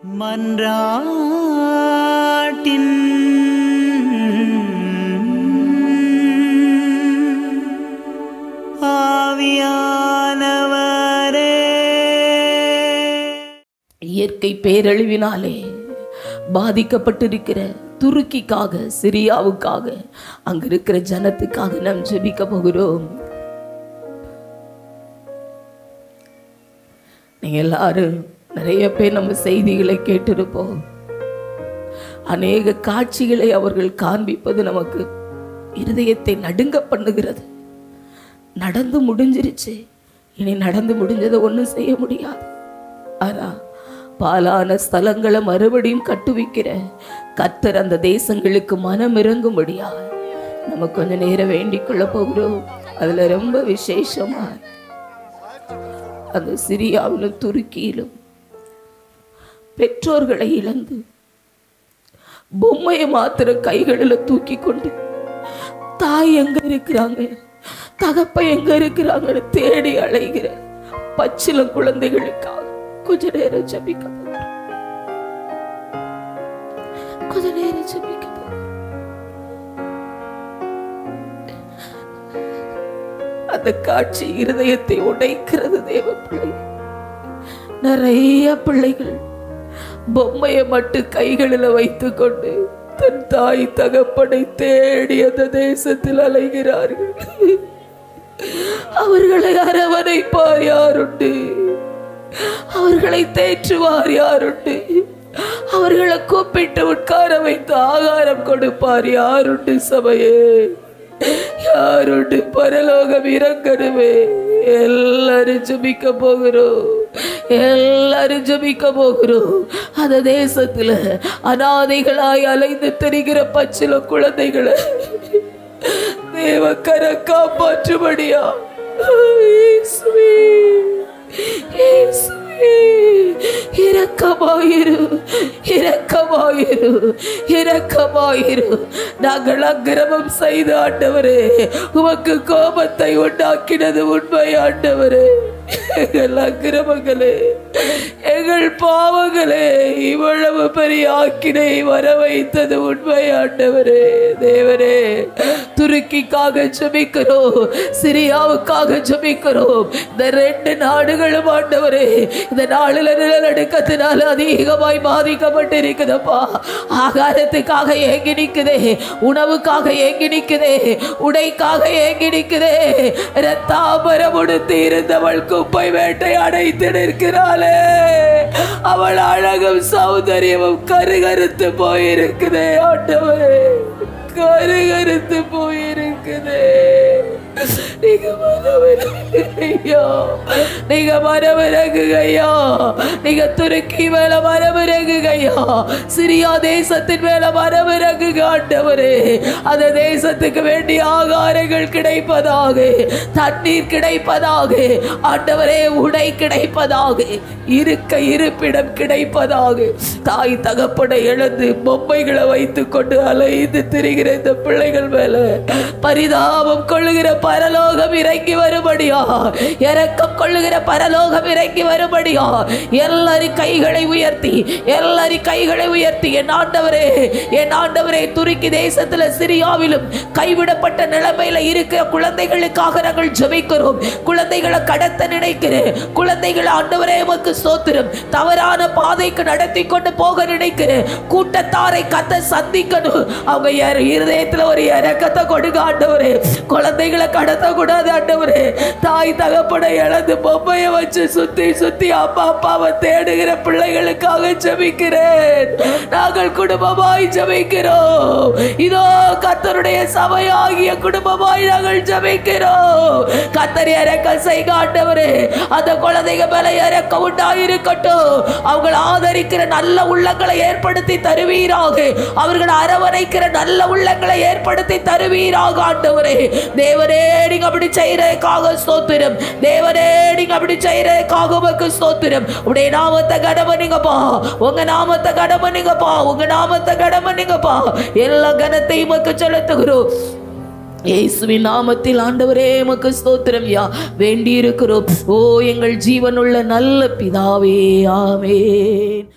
மன்றாட்டின் ஆவியானவரே இயற்கை பேரழிவினாலே பாதிக்கப்பட்டிருக்கிற துருக்கிக்காக சிரியாவுக்காக அங்க இருக்கிற ஜனத்துக்காக நாம் ஜெபிக்க போகிறோம் நீங்க எல்லாரும் நிறைய பேர் நம்ம செய்திகளை கேட்டிருப்போம் அநேக காட்சிகளை அவர்கள் காண்பிப்பது நமக்கு இருதயத்தை நடுங்க பண்ணுகிறது நடந்து முடிஞ்சிருச்சு இனி நடந்து முடிஞ்சதை ஒன்றும் செய்ய முடியாது ஆனா பாலான ஸ்தலங்களை மறுபடியும் கட்டுவிக்கிற கர்த்தர் அந்த தேசங்களுக்கு மனம் இறங்கும்படியா நம்ம கொஞ்ச நேரம் வேண்டிக் கொள்ள போகிறோம் அதுல ரொம்ப விசேஷமா அந்த சிரியாவிலும் துருக்கியிலும் பெற்றோர்களை இழந்து பொம்மையை மாத்திர கைகளில் தூக்கி கொண்டு தாய் எங்க இருக்கிறாங்க தகப்ப எங்க இருக்கிறாங்கன்னு தேடி அலைகிற பச்சில குழந்தைகளுக்காக கொஞ்ச நேரம் ஜபிக்க போகிறோம். கொஞ்ச நேரம் ஜபிக்க போகிறோம். அந்த காட்சி இருதயத்தை உடைக்கிறது தேவ பிள்ளை நிறைய பிள்ளைகள் பொம்மையை மட்டும் கைகளில் வைத்துக்கொண்டு தன் தாய் தகப்பனை தேடி அந்த தேசத்தில் அலைகிறார்கள் அவர்களை அரவணைப்பார் யாருண்டு அவர்களை தேற்றுவார் யாருண்டு அவர்களை கூப்பிட்டு உட்கார வைத்து ஆகாரம் கொடுப்பார் யாருண்டு சபையே யாருண்டு பரலோகம் இறங்கணுமே எல்லாரும் ஜபிக்க போகிறோம் எல்லாரும் ஜபிக்க போகிறோம் அந்த தேசத்துல அனாதைகளாய் அலைந்து தெரிகிற பச்சில குழந்தைகளை தேவக்கர காப்பாற்றுபடியா இயேசுவே, இயேசுவே, இரக்கமாயிரு இரக்கமாயிரு இரக்கமாயிரு நாங்கள் அக்கிரமம் செய்த ஆண்டவரே உமக்கு கோபத்தை உண்டாக்கினது உண்மை ஆண்டவரே எங்கள் அக்கிரமங்களே எங்கள் பாவங்களே இவ்வளவு பெரிய ஆக்கினை வர வைத்தது உண்மை ஆண்டவரே தேவரே துருக்கிக்காக ஜெபிக்கிறோம் சிரியாவுக்காக ஜெபிக்கிறோம் இந்த ரெண்டு நாடுகளும் ஆண்டவரே இந்த நாளில் நிலநடுக்கத்தினால அதிகமாய் பாதிக்கப்பட்டிருக்குதப்பா ஆகாரத்துக்காக ஏங்கி நிக்குதே உணவுக்காக ஏங்கி நிக்குதே உடைக்காக ஏங்கி நிக்குதே ரத்தாபரம் உடுத்தி இருந்தவள் குப்பை வேட்டை அடைத்து நிற்கிறாளே அவள் அழகும் சௌந்தரியமும் கருகருத்து போயிருக்குதே ஆண்டவரே கருகருத்து போயிருக்குதே நீங்க மனவிறங்குகையா நீங்க மனவிறங்குகையா நீங்க துருக்கி மேல மனவிறங்குகையா சிரியா தேசத்தின் மேல மனவிறங்குக ஆண்டவரே அந்த தேசத்துக்கு வேண்டிய ஆகாரங்கள் கிடைப்பதாக தண்ணீர் கிடைப்பதாக ஆண்டவரே உடை கிடைப்பதாக இருக்க இருப்பிடம் கிடைப்பதாக தாய் தகப்பனை இழந்து பொம்மைகளை வைத்துக் கொண்டு அலைந்து திரிகிற இந்த பிள்ளைகள் மேல பரிதாபம் கொள்ளுகிற பரலோகம் இறங்கி வரும்படியா இரக்கம் கொள்ளுகிற பரலோகம் இறங்கி வரும்படியா எல்லாரும் கைகளை உயர்த்தி எல்லாரும் கைகளை உயர்த்தி என் ஆண்டவரே என் ஆண்டவரே துருக்கி தேசத்துல சிரியாவிலும் கைவிடப்பட்ட நிலைமையில இருக்கிற குழந்தைகளுக்காக நாங்கள் ஜெபிக்கிறோம் குழந்தைகளை கடத்த நினைக்கிறேன் குழந்தைகளை ஆண்டவரே உமக்கு சோத்திரம் தவறான பாதைக்கு நடத்தி கொண்டு போக நினைக்கிறேன் கூட்டத்தாரை கத்த சந்திக்கணும் அவங்க இர- இருதயத்துல ஒரு இறக்கத்தை கொடுங்க ஆண்டவரே குழந்தைகளை கடத்த கூடாது ஆண்டவரே தாய் தகப்பனை இழந்து பொம்மையை வச்சு சுத்தி சுத்தி அப்பா அப்பாவை தேடுகிற பிள்ளைகளுக்காக ஜெபிக்கிறேன் நாங்கள் குடும்பமாய் ஜெபிக்கிறோம் இதோ கத்தருடைய சபையாகிய குடும்பமாய் நாங்கள் ஜெபிக்கிறோம் கத்தர் இறக்க செய்க ஆண்டவரே அந்த குழந்தைங்க மேல இறக்க உண்டாயிருக்கட்டும் அவங்களை ஆதரிக்கிற நல்ல உள்ளங்களை ஏற்படுத்தி தருவீராக அவர்களை அரவணைக்கிற நல்ல உள்ளங்களை ஏற்படுத்தி தருவீராக ஆண்டவரே தேவனே நீங்க அப்படி செய்யறதுக்காக ஸ்தோத்திரம் தேவனே நீங்க அப்படி செய்யறதுக்காக உமக்கு ஸ்தோத்திரம் உடைய நாமத்தை கடமை நீங்கப்பா உங்க நாமத்தை கடமை நீங்கப்பா உங்க நாமத்தை கடமை நீங்கப்பா எல்லா கனத்தையும் உமக்கு செலுத்துகிறோம் இயேசுவின் நாமத்தில் ஆண்டவரே உமக்கு ஸ்தோத்திரம் யா வேண்டி இருக்கிறோம் ஓ எங்கள் ஜீவனுள்ள நல்ல பிதாவே ஆமென்